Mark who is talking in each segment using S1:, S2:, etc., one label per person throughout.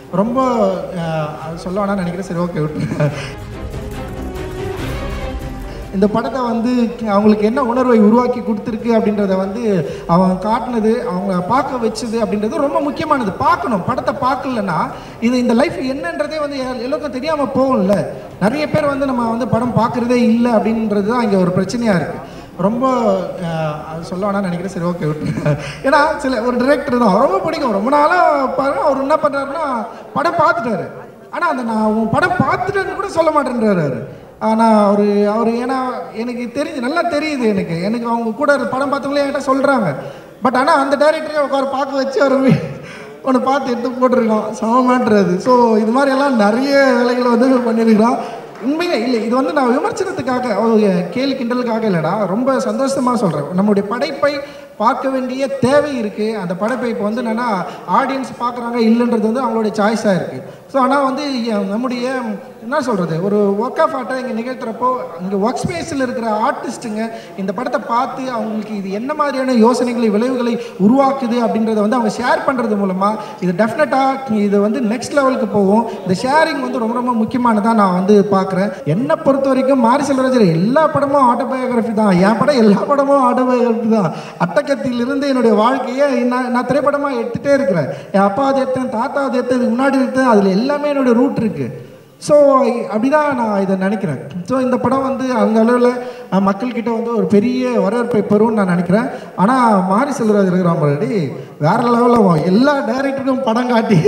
S1: ரொம்ப அஹ், அது சொல்ல வேணாம்னு நினைக்கிறேன் சரி ஓகே விட்டு இந்த படத்தை வந்து அவங்களுக்கு என்ன உணர்வை உருவாக்கி கொடுத்துருக்கு அப்படின்றத வந்து அவன் காட்டினது அவங்க பார்க்க வச்சது அப்படின்றது ரொம்ப முக்கியமானது பார்க்கணும் படத்தை பார்க்கலன்னா இது இந்த லைஃப் என்னன்றதே வந்து எல்~ எல்லோருக்கும் தெரியாமல் போகும்ல நிறைய பேர் வந்து நம்ம வந்து படம் பார்க்குறதே இல்லை அப்படின்றது தான் இங்கே ஒரு பிரச்சனையாக இருக்குது ரொம்ப அஹ், அது சொல்ல வேணாம்னு நினைக்கிறேன் சரி ஓகே விட்டு ஏன்னா சில ஒரு டிரெக்டர் தான் ரொம்ப பிடிக்கும் ரொம்ப நாளாக பாருங்க அவர் என்ன பண்ணுறாருன்னா படம் பார்த்துட்டாரு ஆனால் அந்த நான் உன் படம் பார்த்துட்டேன்னு கூட சொல்ல மாட்டேன்றாரு அவரு. ஆனால் அவர் அவர் ஏன்னா எனக்கு தெரிஞ்சு நல்லா தெரியுது எனக்கு எனக்கு அவங்க கூட படம் பார்த்தவங்களே என்கிட்ட சொல்கிறாங்க பட் ஆனால் அந்த டேரக்டரே உட்கார பார்க்க வச்சு அவர் ஒன்று பார்த்து எடுத்து போட்டிருக்கோம் சமமான்றது ஸோ இது மாதிரி எல்லாம் நிறைய வேலைகளை வந்து பண்ணியிருக்கிறோம் உண்மையே இல்லை இது வந்து நான் விமர்சனத்துக்காக ஒரு கேலி கிண்டலுக்காக இல்லைடா ரொம்ப சந்தோஷமாக சொல்கிறேன் நம்முடைய படைப்பை பார்க்க வேண்டிய தேவை இருக்குது அந்த படைப்பை இப்போ வந்து என்னென்னா ஆடியன்ஸ் பார்க்குறாங்க இல்லைன்றது வந்து அவங்களுடைய சாய்ஸாக இருக்குது ஸோ ஆனால் வந்து எ- நம்முடைய என்ன சொல்கிறது ஒரு ஒர்க் ஆஃப் ஆர்ட்டை இங்கே நிகழ்த்துறப்போ இங்கே ஒர்க் ஸ்பேஸில் இருக்கிற ஆர்டிஸ்ட்டுங்க இந்த படத்தை பார்த்து அவங்களுக்கு இது என்ன மாதிரியான யோசனைகளை விளைவுகளை உருவாக்குது அப்படின்றத வந்து அவங்க ஷேர் பண்ணுறது மூலமாக இது டெஃபினட்டாக இது வந்து நெக்ஸ்ட் லெவலுக்கு போகும் இந்த ஷேரிங் வந்து ரொம்ப ரொம்ப முக்கியமானதாக நான் வந்து பார்க்குறேன் என்னை பொறுத்த வரைக்கும் மாரி செல்வராஜர் எல்லா படமும் ஆட்டோபயோகிராஃபி தான் என் படம் எல்லா படமும் ஆட்டோபயோகிராஃபி தான் அட்டக்கத்திலிருந்து என்னுடைய வாழ்க்கையை நான் நான் திரைப்படமாக எடுத்துகிட்டே இருக்கிறேன் என் அப்பா அதை எடுத்தேன் தாத்தா அதை எடுத்தேன் இதுக்கு முன்னாடி எடுத்தேன் அதில் எல்லாமே என்னுடைய ரூட் இருக்குது ஸோ அப்படிதான் நான் இதை நினைக்கிறேன் ஸோ இந்த படம் வந்து அந்த அளவில் அஹ், மக்கள்கிட்ட வந்து ஒரு பெரிய வரவேற்பை பெறும்னு நான் நினைக்கிறேன் ஆனால் மாரி செல்வராஜ் இருக்கிறான் பாருடி வேற லெவலில் எல்லா டைரக்டருக்கும் படம் காட்டி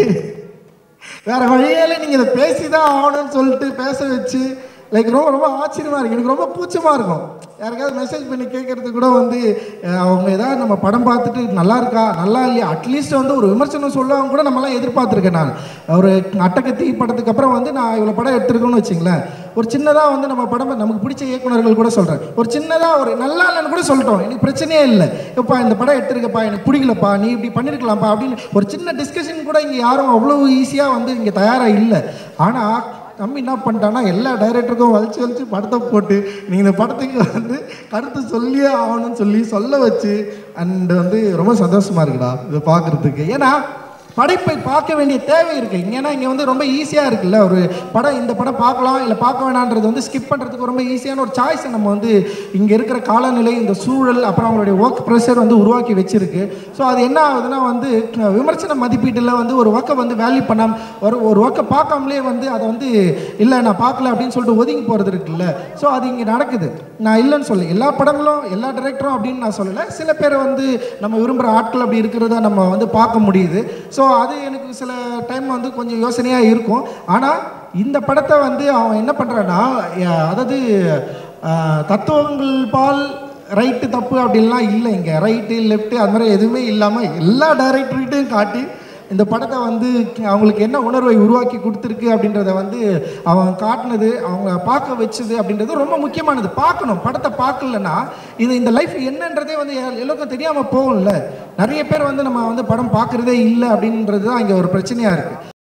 S1: வேற வழியால நீங்கள் இதை பேசி தான் ஆகணும்னு சொல்லிட்டு பேச வச்சு லைக் ரொம்ப ரொம்ப ஆச்சரியமாக இருக்கு எனக்கு ரொம்ப கூச்சமாக இருக்கும் யாருக்காவது மெசேஜ் பண்ணி கேட்கறது கூட வந்து அஹ், அவங்க ஏதாவது நம்ம படம் பார்த்துட்டு நல்லா இருக்கா நல்லா இல்லையா அட்லீஸ்ட் வந்து ஒரு விமர்சனம் சொல்லுவாங்க கூட நம்மலாம் எதிர்பார்த்துருக்கேன் நான் ஒரு அட்டக்கத்தி படத்துக்கு அப்புறம் வந்து நான் இவ்வளோ படம் எடுத்திருக்கேன்னு வச்சுங்களேன் ஒரு சின்னதாக வந்து நம்ம படம் நமக்கு பிடிச்ச இயக்குனர்கள் கூட சொல்கிறேன் ஒரு சின்னதாக ஒரு நல்லா இல்லைன்னு கூட சொல்லிட்டோம் எனக்கு பிரச்சனையே இல்லை எப்பா இந்த படம் எடுத்திருக்கப்பா எனக்கு பிடிக்கலப்பா நீ இப்படி பண்ணியிருக்கலாம்ப்பா அப்படின்னு ஒரு சின்ன டிஸ்கஷன் கூட இங்கே யாரும் அவ்வளோ ஈஸியாக வந்து இங்கே தயாராக இல்லை ஆனால் தம்பி என்ன பண்ணிட்டான்னா எல்லா டைரக்டருக்கும் வலிச்சு வலிச்சு படத்தை போட்டு நீங்கள் இந்த படத்துக்கு வந்து கருத்து சொல்லியே ஆகணும்னு சொல்லி சொல்ல வச்சு அண்ட் வந்து ரொம்ப சந்தோஷமாக இருக்குடா இதை பார்க்குறதுக்கு ஏன்னா படைப்பை பார்க்க வேண்டிய தேவை இருக்குது இங்கே ஏன்னா இங்கே வந்து ரொம்ப ஈஸியாக இருக்குல்ல ஒரு படம் இந்த படம் பார்க்கலாம் இல்லை பார்க்க வேணான்றது வந்து ஸ்கிப் பண்ணுறதுக்கு ரொம்ப ஈஸியான ஒரு சாய்ஸை நம்ம வந்து இங்கே இருக்கிற காலநிலை இந்த சூழல் அப்புறம் அவங்களுடைய ஒர்க் ப்ரெஷர் வந்து உருவாக்கி வச்சிருக்கு ஸோ அது என்ன ஆகுதுன்னா வந்து அஹ், விமர்சன மதிப்பீட்டில் வந்து ஒரு ஒர்க்கை வந்து வேல்யூ பண்ணாம ஒரு ஒரு ஒர்க்கை பார்க்காமலே வந்து அதை வந்து இல்லை நான் பார்க்கல அப்படின்னு சொல்லிட்டு ஒதுங்கி போகிறது இருக்குல்ல ஸோ அது இங்கே நடக்குது நான் இல்லைன்னு சொல்ல எல்லா படங்களும் எல்லா டைரக்டரும் அப்படின்னு நான் சொல்லலை சில பேர் வந்து நம்ம விரும்புகிற ஆட்கள் அப்படி இருக்கிறத நம்ம வந்து பார்க்க முடியுது ஸோ அது எனக்கு சில டைம் வந்து கொஞ்சம் யோசனையாக இருக்கும் ஆனால் இந்த படத்தை வந்து அவன் என்ன பண்ணுறான்னா அதாவது அஹ், தத்துவங்கள் பால் ரைட்டு தப்பு அப்படின்லாம் இல்லை இங்கே ரைட்டு லெஃப்ட்டு அது மாதிரி எதுவுமே இல்லாமல் எல்லா டைரக்டர்கிட்டையும் காட்டி இந்த படத்தை வந்து அவங்களுக்கு என்ன உணர்வை உருவாக்கி கொடுத்துருக்கு அப்படின்றத வந்து அவன் காட்டினது அவங்க பார்க்க வச்சது அப்படின்றது ரொம்ப முக்கியமானது பார்க்கணும் படத்தை பார்க்கலன்னா இது இந்த லைஃப் என்னன்றதே வந்து எல்~ எல்லோருக்கும் தெரியாமல் போகும்ல நிறைய பேர் வந்து நம்ம வந்து படம் பார்க்குறதே இல்லை அப்படின்றது தான் இங்கே ஒரு பிரச்சனையாக இருக்குது